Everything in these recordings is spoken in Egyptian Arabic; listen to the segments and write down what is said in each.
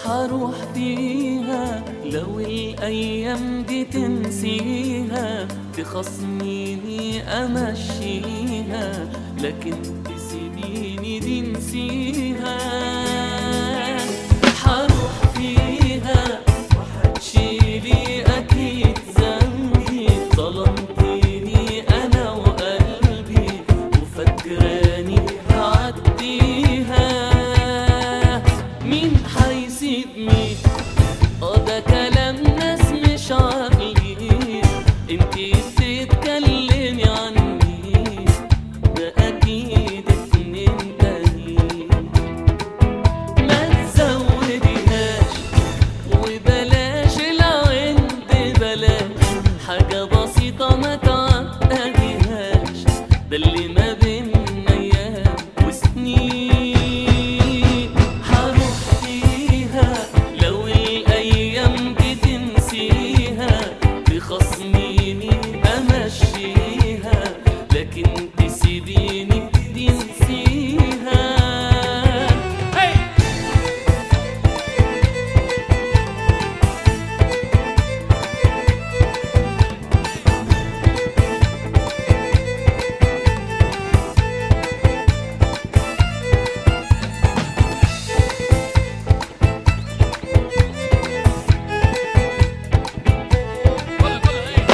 حروح فيها لو الأيام دي تنسيها تخصميني أمشيها لكن تسيبيني دي نسيها حروح فيها وحتشيلي أكيد ذنبي ظلمتيني أنا وقلبي وفكراني هعديها مين حيسيب مين اه ده كلام ناس مش عاقلين انتي بتتكلمي عني ده اكيد اتنين تانيين ما تزوديهاش وبلاش العند بلاش حاجة بسيطة ما تعقديهاش ده اللي ما بينا ايام وسنين هروح فيها لو الايام دي تنسيها تخصميني امشيها لكن تسيبيني دي نسيها كله كله ايه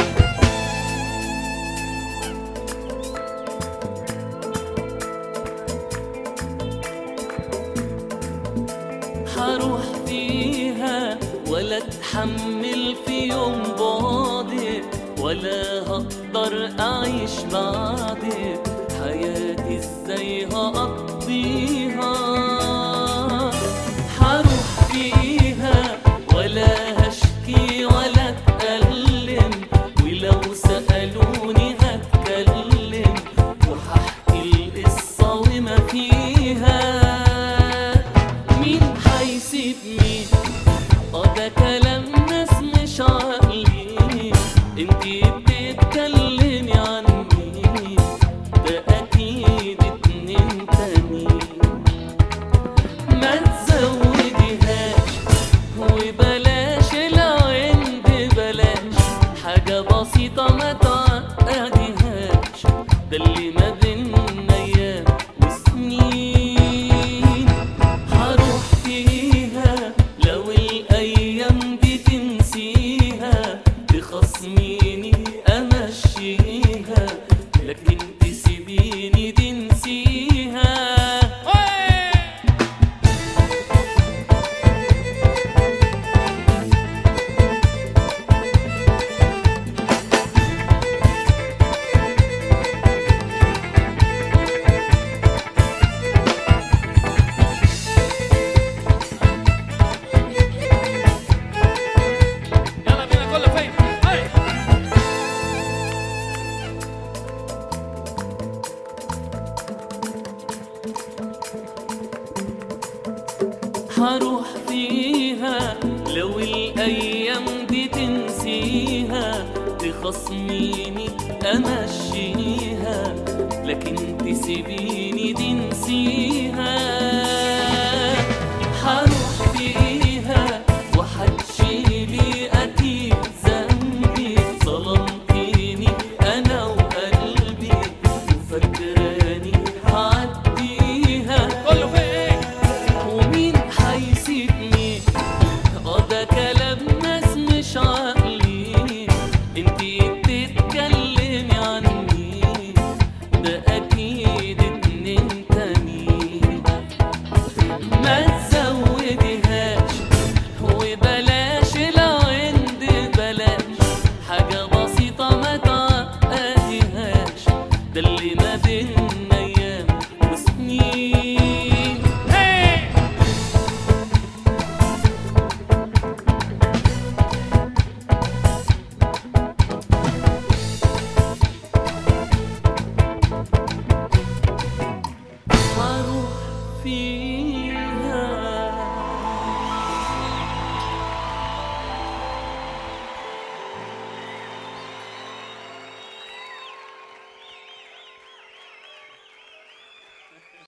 هروح فيها ولا اتحمل في يوم بعدك ولا هقدر اعيش بعدك حياتي ازاي هقضيها هروح فيها ولا هشكي ولا اتألم ولو سألوني هتكلم وهحكي القصة وما فيها مين حيسيب مين اه ده كلام ناس مش عاقلين انتي بتتكلمي عني ده اكيد اتنين تانيين ما تزوديهاش وبلاش العند بلاش حاجة بسيطة ما تعقديهاش ده اللي ما بينا ايام وسنين هروح فيها لو الايام دي تنسيها تخصميني امشيها لكن تسيبيني دي نسيها اوه يلا بينا كله فين هاي هروح فيها لو الايام دي تنسيها تخصميني امشيها لكن تسيبيني دي نسيها هروح فيها وحتشيلي اكيد ذنبي ظلمتيني انا وقلبي وفكراني هعديها كله فين ايه ومين حيسيب مين اه ده كلام ناس مش عاقلين انتي بتتكلمي عني ده اكيد اتنين تانيين ما تزوديهاش وبلاش العند بلاش حاجة بسيطة ما تعقديهاش ده اللي ما بينا